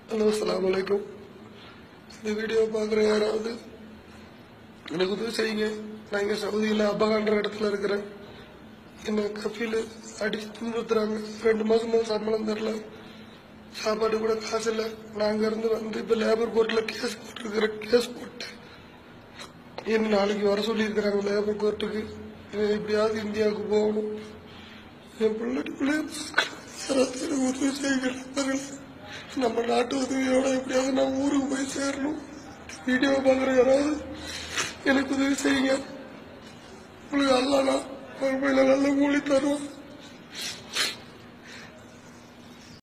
hello அஸ்ஸலாமு அலைக்கும் இந்த வீடியோ பார்க்குற யாராவது எனக்கு உதவி செய்யுங்க நான் இங்கே சவுதியில் அபகான்ற இடத்துல இருக்கிறேன் என்ன கஃபீல் அடிச்சு துன்புறுத்துறாங்க ரெண்டு மாசமா சம்பளம் தரல சாப்பாடு கூட காசு இல்லை நான் அங்கேருந்து வந்து இப்போ லேபர் கோர்ட்டில் கேஸ் போட்டிருக்கிறேன் கேஸ் போட்டு என்ன நாளைக்கு வர சொல்லியிருக்கிறாங்க லேபர் கோர்ட்டுக்கு இவன் எப்படியாவது இந்தியாவுக்கு போகணும் என் பிள்ளைக்கு பிள்ளை யாராவது எனக்கு உதவி செய்யுங்க நம்ம நாட்டு உதவியோட எப்படியாவது நான் ஊருக்கு போய் சேரணும் வீடியோ பார்க்குற யாராவது எனக்கு உதவி செய்யுங்க உங்களுக்கு அல்லானா மறுபடியில் நல்ல கூலி தருவோம்